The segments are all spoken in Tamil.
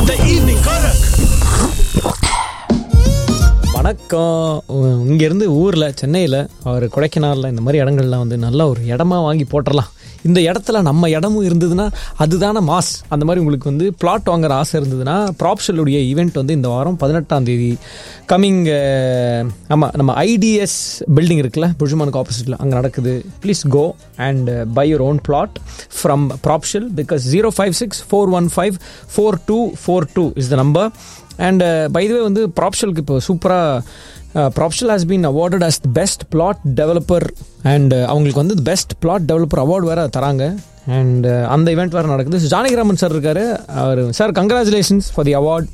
The evening Korak. வணக்கம் இங்கேருந்து ஊரில் சென்னையில் அவர் கொடைக்கானலில் இந்த மாதிரி இடங்கள்லாம் வந்து நல்ல ஒரு இடமா வாங்கி போட்டுடலாம் இந்த இடத்துல நம்ம இடமும் இருந்ததுன்னா அதுதானே மாஸ் அந்த மாதிரி உங்களுக்கு வந்து பிளாட் வாங்குற ஆசை இருந்ததுன்னா ப்ராப்ஷலுடைய ஈவெண்ட் வந்து இந்த வாரம் பதினெட்டாம் தேதி கம்மிங் ஆமாம் நம்ம ஐடிஎஸ் பில்டிங் இருக்குல்ல புஜுமானுக்கு ஆப்போசிட்டில் அங்கே நடக்குது please go and buy your own plot from Propshell because zero five six four one five four two four two is the number and by the way வந்து ப்ராப்ஷலுக்கு இப்போ சூப்பராக Propshell has been awarded as the best plot developer and அவங்களுக்கு வந்து பெஸ்ட் பிளாட் டெவலப்பர் அவார்டு வேறு தராங்க அண்ட் அந்த ஈவெண்ட் வேறு நடக்குது ஜானகிராமன் சார் இருக்காரு அவர் sir congratulations for the award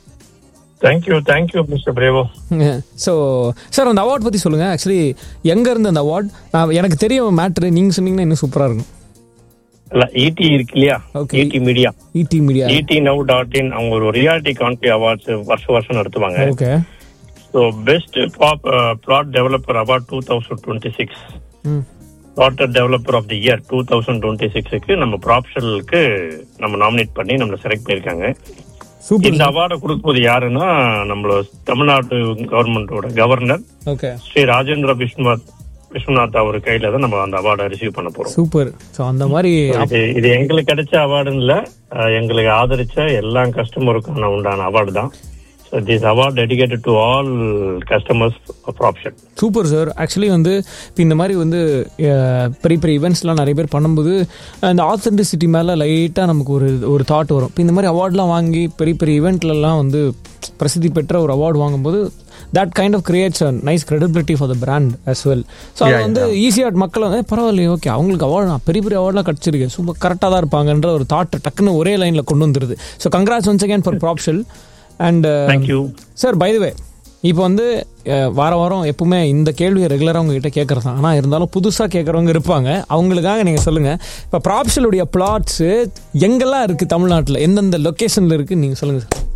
thank you thank you mister Bravo so sir அந்த அவார்ட் பற்றி சொல்லுங்கள் ஆக்சுவலி எங்கே இருந்து அந்த அவார்ட் நான் எனக்கு தெரியும் மேட்ரு நீங்கள் சொன்னீங்கன்னா இன்னும் சூப்பராக இருக்கும் இல்ல ஈடி இருக்கு இல்லையா Okay. ET media ET media ET Now dot in அவங்க ஒரு ரியாலிட்டி கான்ட்ரி அவார்ட்ஸ் வருஷம் வருஷம் நடத்துவாங்க okay so best plot developer award two thousand twenty six hmm plot developer of the year two thousand twenty சிக்ஸுக்கு நம்ம ப்ராப்ஷலுக்கு நம்ம நாமினேட் பண்ணி நம்மள செலக்ட் பண்ணியிருக்காங்க சூப்பர் இந்த அவார்டை கொடுக்கும்போது யாருன்னா நம்மள தமிழ்நாடு கவர்மெண்டோட கவர்னர் ஓகே ஸ்ரீ ராஜேந்திர விஸ்வநாத் விஸ்வநாத் அவர் கையில தான் நம்ம அந்த அவார்டை ரிசீவ் பண்ண போறோம் சூப்பர் ஸோ அந்த மாதிரி இது இது எங்களுக்கு கிடைச்ச அவார்டுன்னு இல்ல அஹ், எங்களுக்கு ஆதரிச்ச எல்லா கஸ்டமருக்கான உண்டான அவார்டு தான் so this award dedicated to all customers of option super sir actually வந்து இப்போ இந்த மாதிரி வந்து அஹ், பெரிய பெரிய ஈவெண்ட்ஸ்லாம் நிறைய பேர் பண்ணும்போது அந்த ஆத்தென்டிசிட்டி மேலே லைட்டாக நமக்கு ஒரு ஒரு தாட் வரும் இப்போ இந்த மாதிரி அவார்ட்லாம் வாங்கி பெரிய பெரிய ஈவெண்ட்லலாம் வந்து பிரசித்தி பெற்ற ஒரு அவார்டு வாங்கும்போது that kind of creates a nice credibility for the brand as well so அது வந்து ஈஸியாக மக்கள் வந்து "ஏய், பரவாயில்லையே ஓகே அவங்களுக்கு அவார்டு பெரிய பெரிய அவார்ட்லாம் கிடச்சிருக்கு சூப்பர் கரெக்டாக தான் இருப்பாங்கன்ற ஒரு தாட் டக்குன்னு ஒரே லைனில் கொண்டு வந்துருது so congrats once again for Propshell and thank you sir by way இப்போ வந்து அஹ், வார வாரம் எப்பவுமே இந்த கேள்வியை ரெகுலராக உங்ககிட்ட கேட்குறது தான் ஆனால் இருந்தாலும் புதுசாக கேட்குறவங்க இருப்பாங்க அவங்களுக்காக நீங்கள் சொல்லுங்கள் இப்போ ப்ராப்ஷலுடைய பிளாட்ஸு எங்கெல்லாம் இருக்குது தமிழ்நாட்டில் எந்தெந்த லொக்கேஷனில் இருக்குது நீங்கள் சொல்லுங்கள் சார்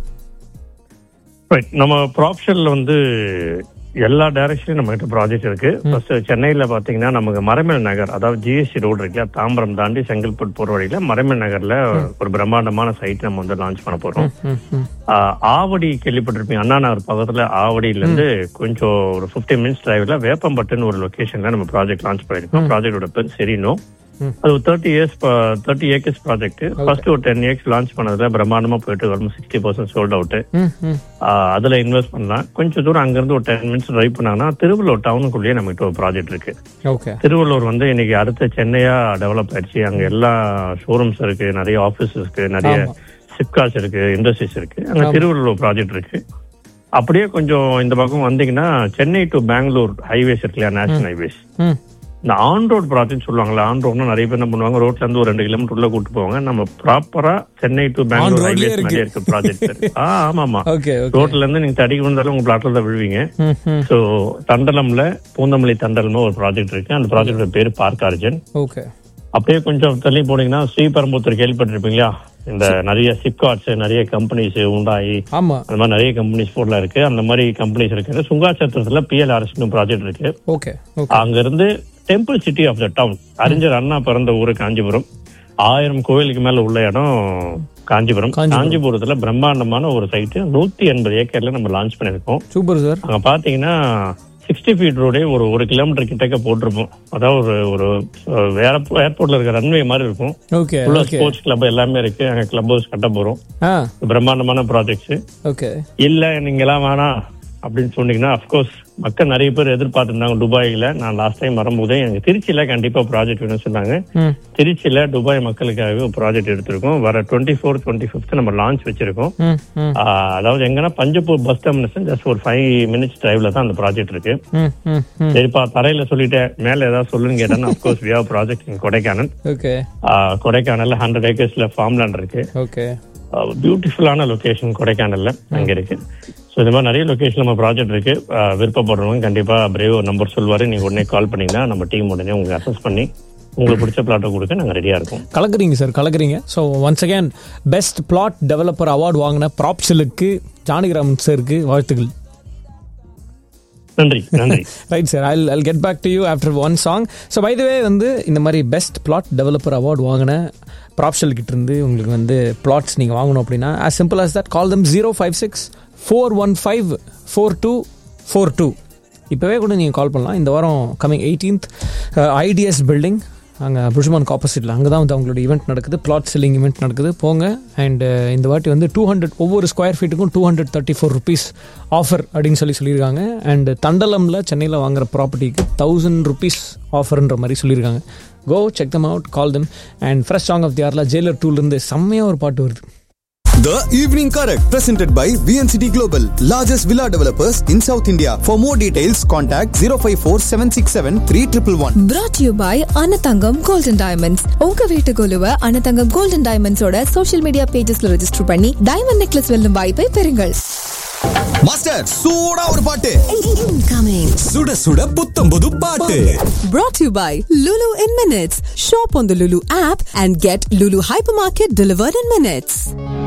ரைட் நம்ம ப்ராப்ஷன்ல வந்து எல்லா டைரக்ஷன்லயும் நம்ம கிட்ட ப்ராஜெக்ட் இருக்கு ஃபர்ஸ்ட் சென்னையில பாத்தீங்கன்னா நமக்கு மரமேல் நகர் அதாவது ஜிஎஸ்டி ரோடு இருக்குல்ல தாம்பரம் தாண்டி செங்கல்பட்டு போற வழியில மரமேல் நகர்ல ஒரு பிரம்மாண்டமான சைட் நம்ம வந்து லான்ச் பண்ண போறோம் ம் ம் ஆஹ் ஆவடி கேள்விப்பட்டிருப்பீங்க அண்ணா நகர் பக்கத்துல ஆவடியில இருந்து கொஞ்சம் ஒரு 15 மினிட்ஸ் டிரைவ்ல வேப்பம்பட்டுன்னு ஒரு லொகேஷன்ல நம்ம ப்ராஜெக்ட் லான்ச் பண்ணிருக்கோம் ப்ராஜெக்டோட பேர் செரினோ ம். அது ஒரு thirty years thirty acres project first ஒரு டென் இயர்ஸ் லான்ச் பண்ணதுல பிரம்மாண்டமா போயிட்டு வரும் சிக்ஸ்டி பர்சன்ட் சோல்ட் அவுட் ம் ம் அதுல இன்வெஸ்ட் பண்ணலாம் கொஞ்சம் தூரம் அங்க இருந்து ஒரு டென் மினிட்ஸ் டிரைவ் பண்ணாங்கன்னா திருவள்ளூர் டவுனுக்குள்ளேயே நம்ம கிட்ட ஒரு ப்ராஜெக்ட் இருக்கு ஓகே திருவள்ளூர் வந்து இன்னைக்கு அடுத்த சென்னையா டெவலப் ஆயிடுச்சு அங்க எல்லா ஷோரூம்ஸ் இருக்கு நிறைய ஆபீஸ் இருக்கு நிறைய ஆமா. சிப்காஸ் இருக்கு இண்டஸ்ட்ரீஸ் இருக்கு அங்க திருவள்ளூர் ப்ராஜெக்ட் இருக்கு அப்படியே கொஞ்சம் இந்த பக்கம் வந்தீங்கன்னா சென்னை டு பெங்களூர் ஹைவேஸ் இருக்கு இல்லையா நேஷனல் ஹைவேஸ் ம் இந்த ஆன் ரோட் ப்ராஜெக்ட் சொல்லுவாங்களா ஆன் ரோட்னா நிறைய பேர் என்ன பண்ணுவாங்க ரோட்ல இருந்து ஒரு ரெண்டு கிலோமீட்டர் உள்ள கூட்டு போவாங்க நம்ம ப்ராப்பரா சென்னை டு பெங்களூர் roadலயே ஹைவேஸ் இருக்கு. நிறைய இருக்கு ப்ராஜெக்ட் ஆ ஆமா ஆமா ஓகே ஓகே ரோட்ல இருந்து நீங்க தடிக்கு வந்தாலும் உங்க பிளாட்ல தான் விழுவீங்க ம் ம் சோ தண்டலம்ல பூந்தமல்லி தண்டலம்னு ஒரு ப்ராஜெக்ட் இருக்கு அந்த ப்ராஜெக்டோட பேரு பார்க் ஆர்ஜன் ஓகே அப்படியே கொஞ்சம் தள்ளி போனீங்கன்னா ஸ்ரீபெரும்புத்தூர் கேள்விப்பட்டிருப்பீங்களா இந்த நிறைய சிப்காட்ஸ் நிறைய கம்பெனிஸ் உண்டாயி ஆமாம் அந்த மாதிரி நிறைய கம்பெனிஸ் போர்ட்ல இருக்கு அந்த மாதிரி கம்பெனிஸ் இருக்கு சுங்காச்சத்திரத்துல பிஎல்ஆர்எஸ் ப்ராஜெக்ட் இருக்கு ஓகே ஓகே அங்க இருந்து temple city of the town அறிஞர் அண்ணா பிறந்த ஊரு காஞ்சிபுரம் ஆயிரம் கோயிலுக்கு மேல உள்ள இடம் காஞ்சிபுரம் காஞ்சிபுரம். காஞ்சிபுரத்துல பிரம்மாண்டமான ஒரு சைட் நூத்தி எண்பது ஏக்கர்ல நம்ம லான்ச் பண்ணிருக்கோம் சூப்பர் சார் அங்க பாத்தீங்கன்னா சிக்ஸ்டி ஃபீட் ரோடே ஒரு ஒரு கிலோமீட்டர் கிட்டக்க போட்டிருப்போம் அதாவது ஒரு ஒரு வேற ஏர்போர்ட்ல இருக்க ரன்வே மாதிரி இருக்கும் ஓகே ஃபுல்லா ஓகே ஸ்போர்ட்ஸ் கிளப் எல்லாமே இருக்கு அங்க கிளப் ஹவுஸ் கட்ட போறோம் ஆ பிரம்மாண்டமான ப்ராஜெக்ட்ஸ் ஓகே இல்ல நீங்க எல்லாம் வேணாம் அப்படின்னு சொன்னீங்கன்னா அப்கோர்ஸ் மக்கள் நிறைய பேர் எதிர்பார்த்திருந்தாங்க துபாயில நான் லாஸ்ட் டைம் வரும்போதே எனக்கு திருச்சியில கண்டிப்பா ப்ராஜெக்ட் வேணும்னு சொன்னாங்க ம் திருச்சியில துபாய் மக்களுக்காகவே ஒரு ப்ராஜெக்ட் எடுத்திருக்கோம் வர டுவெண்ட்டி ஃபோர் டுவெண்ட்டி ஃபிஃப்த் நம்ம லான்ச் வச்சிருக்கோம் ம் ம் ஆஹ் அதாவது எங்கன்னா பஞ்சப்பூர் பஸ் டெர்மினஸ் ஜஸ்ட் ஒரு ஃபைவ் மினிட்ஸ் டிரைவ்ல தான் அந்த ப்ராஜெக்ட் இருக்கு ம் ம் ம் சரிப்பா தரையில சொல்லிட்டேன் மேல ஏதாவது சொல்லுங்க கேட்டேன்னா of course we have project in Kodaikanal okay ஆஹ் கொடைக்கானல்ல ஹண்ட்ரட் ஏக்கர்ஸ்ல ஃபார்ம் லேண்ட் இருக்கு ஓகே பியூட்டிஃபுல்லான லொகேஷன் கொடைக்கானல்ல அங்க இருக்கு ஸோ இந்த மாதிரி நிறைய லொகேஷன் நம்ம ப்ராஜெக்ட் இருக்கு ஆஹ் விருப்பப்படுறவங்க கண்டிப்பா பிரேவ் நம்பர் சொல்வாரு நீங்க உடனே கால் பண்ணீங்கன்னா நம்ம டீம் உடனே உங்களுக்கு அசஸ் பண்ணி உங்களுக்கு பிடிச்ச பிளாட்டை கொடுக்க நாங்க ரெடியா இருக்கோம் கலக்குறீங்க சார் கலக்குறீங்க so once again best plot developer award வாங்கின ப்ராப்ஷலுக்கு ஜானகிராமன் சாருக்கு வாழ்த்துக்கள் நன்றி நன்றி right sir I I'll get back to you after one song so by the way வந்து இந்த மாதிரி பெஸ்ட் பிளாட் டெவலப்பர் அவார்டு வாங்கின ப்ராப்ஷல் கிட்ட இருந்து உங்களுக்கு வந்து பிளாட்ஸ் நீங்கள் வாங்கணும் அப்படின்னா as simple as that call them zero five six four one five four two four two இப்போவே கூட நீங்கள் கால் பண்ணலாம் இந்த வாரம் கமிங் எயிட்டீன்த் ஐடிஎஸ் பில்டிங் அங்கே புஷ்மானுக்கு ஆப்போசிட்டில் அங்கே தான் வந்து அவங்களோட ஈவெண்ட் நடக்குது பிளாட் செல்லிங் ஈவெண்ட் நடக்குது போங்க அண்ட் இந்த வாட்டி வந்து டூ ஹண்ட்ரட் ஒவ்வொரு ஸ்கொயர் ஃபீட்டுக்கும் two hundred thirty four rupees offer அப்படின்னு சொல்லி சொல்லியிருக்காங்க அண்ட் தண்டலமில் சென்னையில் வாங்குற ப்ராப்பர்ட்டிக்கு தௌசண்ட் ருபீஸ் ஆஃபர்ன்ற மாதிரி சொல்லியிருக்காங்க go check them out call them and fresh song of the ஆர்ல ஜெயிலர் டூலேருந்து செம்மையாக ஒரு பாட்டு வருது The Evening Correct, presented by VNCT Global, largest villa developers in South India. For more details, contact 054 767 3111. brought to you by Anathangam golden diamonds உங்க வீட்டு குழுவ அனதங்கம் கோல்டன் டைமண்ட்ஸோட சோஷியல் மீடியா பேஜஸ்ல ரெஜிஸ்டர் பண்ணி டைமண்ட் நெக்லஸ் வெல்லும் வாய்ப்பை பெறுங்கள் மாஸ்டர் சூடா ஒரு பாட்டு Incoming. சுட சுட புத்தம் புது பாட்டு Brought to you by Lulu in Minutes. Shop on the Lulu app and get Lulu Hypermarket delivered in minutes.